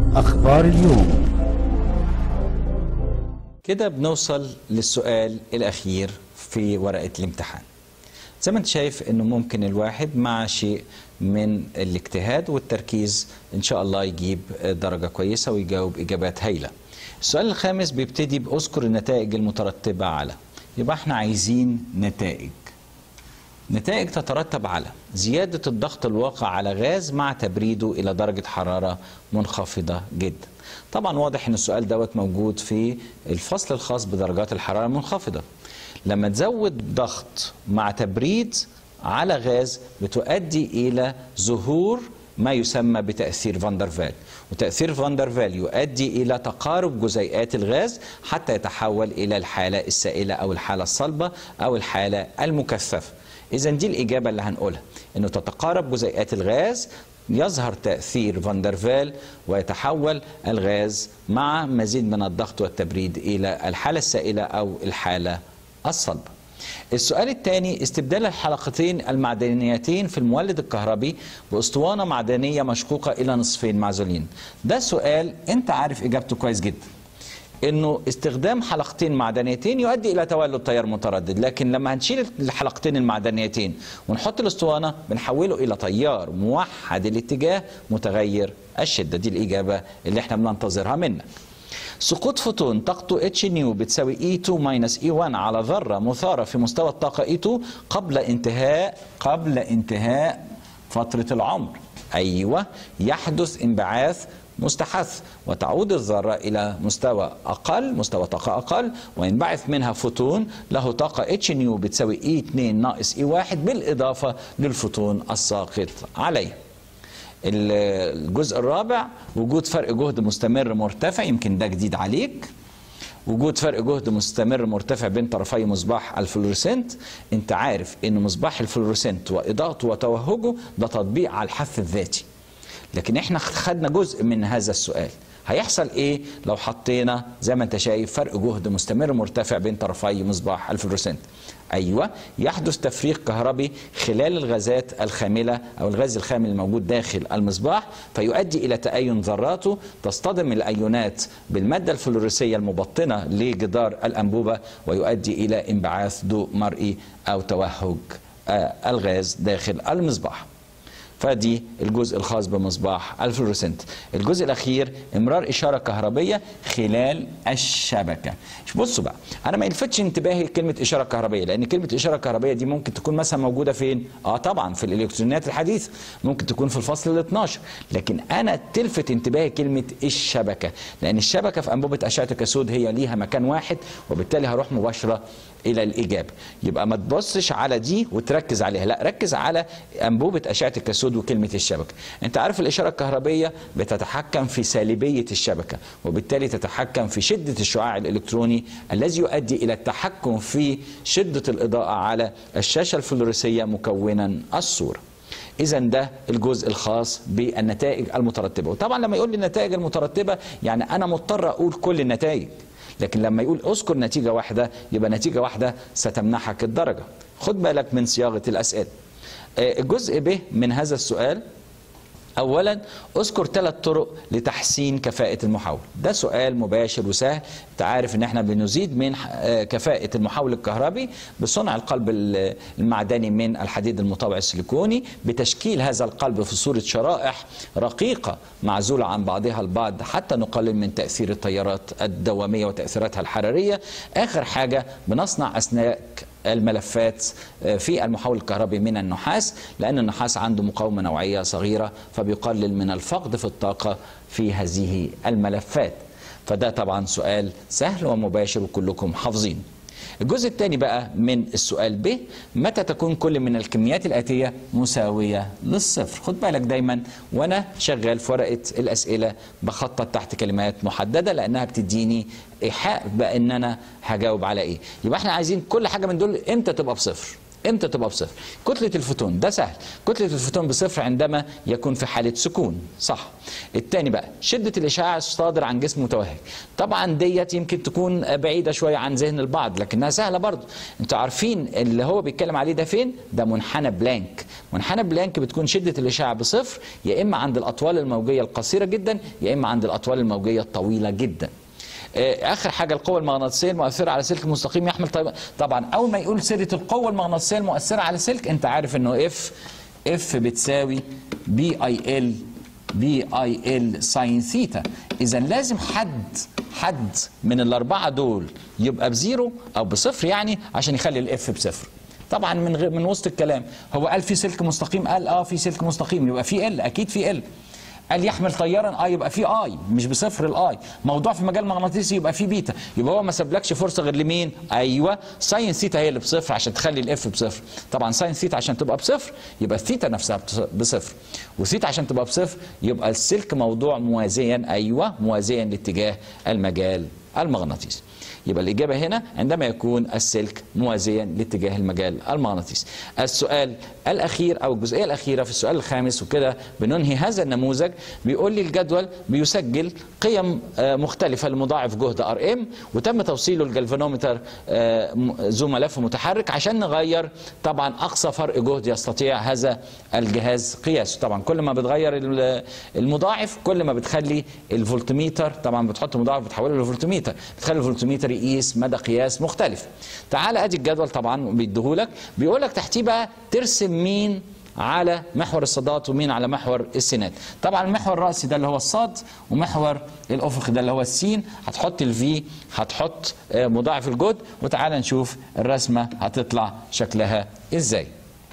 أخبار اليوم كده بنوصل للسؤال الأخير في ورقة الامتحان زي ما انت شايف انه ممكن الواحد مع شيء من الاجتهاد والتركيز ان شاء الله يجيب درجة كويسة ويجاوب اجابات هايلة السؤال الخامس بيبتدي باذكر النتائج المترتبة على يبقى احنا عايزين نتائج نتائج تترتب على زيادة الضغط الواقع على غاز مع تبريده إلى درجة حرارة منخفضة جدا طبعا واضح أن السؤال دوت موجود في الفصل الخاص بدرجات الحرارة المنخفضة لما تزود ضغط مع تبريد على غاز بتؤدي إلى ظهور ما يسمى بتأثير فاندرفال وتأثير فاندرفال يؤدي إلى تقارب جزيئات الغاز حتى يتحول إلى الحالة السائلة أو الحالة الصلبة أو الحالة المكثفة إذا دي الإجابة اللي هنقولها إنه تتقارب جزيئات الغاز يظهر تأثير فاندرفال ويتحول الغاز مع مزيد من الضغط والتبريد إلى الحالة السائلة أو الحالة الصلبة السؤال الثاني استبدال الحلقتين المعدنيتين في المولد الكهربي باسطوانه معدنيه مشقوقه الى نصفين معزولين ده سؤال انت عارف اجابته كويس جدا انه استخدام حلقتين معدنيتين يؤدي الى تولد تيار متردد لكن لما هنشيل الحلقتين المعدنيتين ونحط الاسطوانه بنحوله الى تيار موحد الاتجاه متغير الشده دي الاجابه اللي احنا بننتظرها منك سقوط فوتون طاقته اتش نيو بتساوي اي 2 ماينس اي 1 على ذره مثاره في مستوى الطاقه اي 2 قبل انتهاء قبل انتهاء فتره العمر ايوه يحدث انبعاث مستحث وتعود الذرة إلى مستوى أقل مستوى طاقة أقل وينبعث منها فوتون له طاقة اتش نيو بتساوي اي 2 ناقص اي 1 بالإضافة للفوتون الساقط عليه الجزء الرابع وجود فرق جهد مستمر مرتفع يمكن ده جديد عليك وجود فرق جهد مستمر مرتفع بين طرفي مصباح الفلوريسنت انت عارف ان مصباح الفلوريسنت واضاءته وتوهجه ده تطبيق على الحث الذاتي لكن احنا خدنا جزء من هذا السؤال هيحصل ايه لو حطينا زي ما انت شايف فرق جهد مستمر مرتفع بين طرفي مصباح الفلوريسنت ايوه يحدث تفريغ كهربي خلال الغازات الخامله او الغاز الخامل الموجود داخل المصباح فيؤدي الى تأين ذراته تصطدم الايونات بالماده الفلوريسيه المبطنه لجدار الانبوبه ويؤدي الى انبعاث ضوء مرئي او توهج الغاز داخل المصباح فدي الجزء الخاص بمصباح الفلوريسنت الجزء الاخير امرار اشاره كهربيه خلال الشبكه بصوا بقى انا ما يلفتش انتباهي كلمه اشاره كهربيه لان كلمه اشاره كهربيه دي ممكن تكون مثلا موجوده فين اه طبعا في الالكترونيات الحديثه ممكن تكون في الفصل ال 12 لكن انا تلفت انتباهي كلمه الشبكه لان الشبكه في انبوبه اشعه الكاثود هي ليها مكان واحد وبالتالي هروح مباشره الى الاجابه يبقى ما تبصش على دي وتركز عليها لا ركز على انبوبه اشعه الكاثود وكلمه الشبكه انت عارف الاشاره الكهربيه بتتحكم في سالبيه الشبكه وبالتالي تتحكم في شده الشعاع الالكتروني الذي يؤدي الى التحكم في شده الاضاءه على الشاشه الفلوريسيه مكونا الصوره اذا ده الجزء الخاص بالنتائج المترتبه وطبعا لما يقول لي النتائج المترتبه يعني انا مضطر اقول كل النتائج لكن لما يقول اذكر نتيجة واحدة يبقى نتيجة واحدة ستمنحك الدرجة خد بالك من صياغة الأسئلة الجزء ب من هذا السؤال اولا اذكر ثلاث طرق لتحسين كفاءه المحول ده سؤال مباشر وسهل انت عارف ان احنا بنزيد من كفاءه المحول الكهربي بصنع القلب المعدني من الحديد المطوع السيليكوني بتشكيل هذا القلب في صوره شرائح رقيقه معزوله عن بعضها البعض حتى نقلل من تاثير التيارات الدواميه وتاثيراتها الحراريه اخر حاجه بنصنع اثناء الملفات في المحول الكهربي من النحاس لأن النحاس عنده مقاومة نوعية صغيرة فبيقلل من الفقد في الطاقة في هذه الملفات فده طبعا سؤال سهل ومباشر وكلكم حافظين الجزء الثاني بقى من السؤال ب متى تكون كل من الكميات الآتية مساوية للصفر خد بالك دايما وأنا شغال في ورقة الأسئلة بخطط تحت كلمات محددة لأنها بتديني إيحاء بأن أنا هجاوب على إيه يبقى احنا عايزين كل حاجة من دول إمتى تبقى بصفر امتى تبقى بصفر كتله الفوتون ده سهل كتله الفوتون بصفر عندما يكون في حاله سكون صح الثاني بقى شده الاشعاع الصادر عن جسم متوهج طبعا ديت يمكن تكون بعيده شويه عن ذهن البعض لكنها سهله برضه انتوا عارفين اللي هو بيتكلم عليه ده فين ده منحنى بلانك منحنى بلانك بتكون شده الاشعاع بصفر يا اما عند الاطوال الموجيه القصيره جدا يا اما عند الاطوال الموجيه الطويله جدا آه، اخر حاجه القوه المغناطيسيه المؤثره على سلك مستقيم يحمل طيب طبعا اول ما يقول سيره القوه المغناطيسيه المؤثره على سلك انت عارف انه اف اف بتساوي بي اي ال بي اي ال ساين ثيتا اذا لازم حد حد من الاربعه دول يبقى بزيرو او بصفر يعني عشان يخلي الاف بصفر طبعا من غير من وسط الكلام هو قال في سلك مستقيم قال اه في سلك مستقيم يبقى في ال اكيد في ال قال يحمل تيارا اي يبقى في اي مش بصفر الاي موضوع في مجال مغناطيسي يبقى في بيتا يبقى هو ما سابلكش فرصه غير لمين ايوه ساين ثيتا هي اللي بصفر عشان تخلي الاف بصفر طبعا ساين ثيتا عشان تبقى بصفر يبقى الثيتا نفسها بص- بصفر وثيتا عشان تبقى بصفر يبقى السلك موضوع موازيا ايوه موازيا لاتجاه المجال المغناطيسي يبقى الإجابة هنا عندما يكون السلك موازيا لاتجاه المجال المغناطيسي السؤال الأخير أو الجزئية الأخيرة في السؤال الخامس وكده بننهي هذا النموذج بيقول لي الجدول بيسجل قيم آه، مختلفة لمضاعف جهد ار ام وتم توصيله الجلفانومتر آه، م- ذو ملف متحرك عشان نغير طبعا أقصى فرق جهد يستطيع هذا الجهاز قياسه طبعا كل ما بتغير ال- المضاعف كل ما بتخلي الفولتميتر طبعا بتحط مضاعف بتحوله لفولتميتر بتخلي الفولتميتر يقيس مدى قياس مختلف تعال ادي الجدول طبعا بيديهولك بيقول لك تحتيه بقى ترسم مين على محور الصادات ومين على محور السينات طبعا المحور الرأسي ده اللي هو الصاد ومحور الأفق ده اللي هو السين هتحط الفي هتحط آه، مضاعف الجهد وتعالى نشوف الرسمة هتطلع شكلها ازاي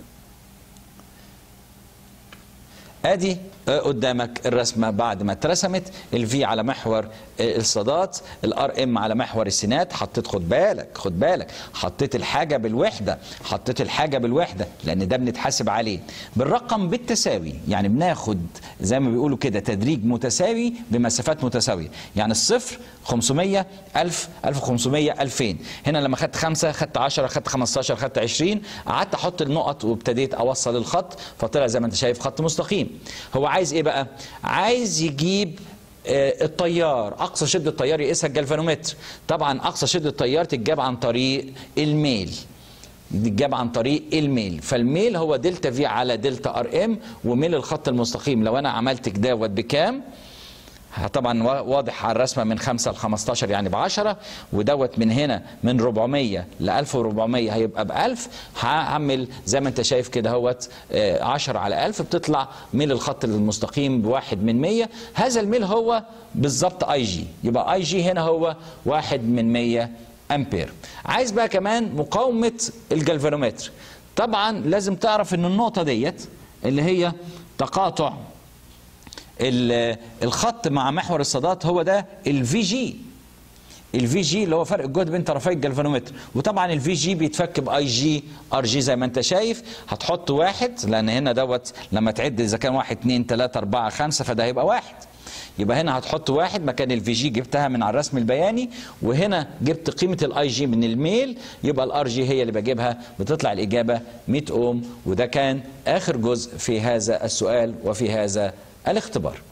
ادي آه، قدامك الرسمه بعد ما اترسمت الفي على محور آه، الصادات الار ام على محور السينات حطيت خد بالك خد بالك حطيت الحاجه بالوحده حطيت الحاجه بالوحده لان ده بنتحاسب عليه بالرقم بالتساوي يعني بناخد زي ما بيقولوا كده تدريج متساوي بمسافات متساويه يعني الصفر 500 1000 1500 2000 هنا لما خدت 5 خدت 10 خدت 15 خدت 20 قعدت احط النقط وابتديت اوصل الخط فطلع زي ما انت شايف خط مستقيم هو عايز ايه بقى عايز يجيب آه، التيار اقصى شده التيار يقيسها الجلفانومتر طبعا اقصى شده التيار تتجاب عن طريق الميل تتجاب عن طريق الميل فالميل هو دلتا في على دلتا ار ام وميل الخط المستقيم لو انا عملت دوت بكام طبعا وا- واضح على الرسمه من 5 ل 15 يعني ب 10 ودوت من هنا من 400 ل 1400 هيبقى ب 1000 هعمل زي ما انت شايف كده اهوت آه، 10 على 1000 بتطلع ميل الخط المستقيم بواحد من 100 هذا الميل هو بالظبط اي جي يبقى اي جي هنا هو واحد من 100 امبير عايز بقى كمان مقاومه الجلفانومتر طبعا لازم تعرف ان النقطه ديت اللي هي تقاطع ال- الخط مع محور الصادات هو ده الفي جي الفي جي اللي هو فرق الجهد بين طرفي الجلفانومتر وطبعا الفي جي بيتفك باي جي ار جي زي ما انت شايف هتحط واحد لان هنا دوت لما تعد اذا كان واحد اتنين تلاته اربعه خمسه فده هيبقى واحد يبقى هنا هتحط واحد مكان الفي جي جبتها من على الرسم البياني وهنا جبت قيمه الاي جي من الميل يبقى الار جي هي اللي بجيبها بتطلع الاجابه 100 اوم وده كان اخر جزء في هذا السؤال وفي هذا الاختبار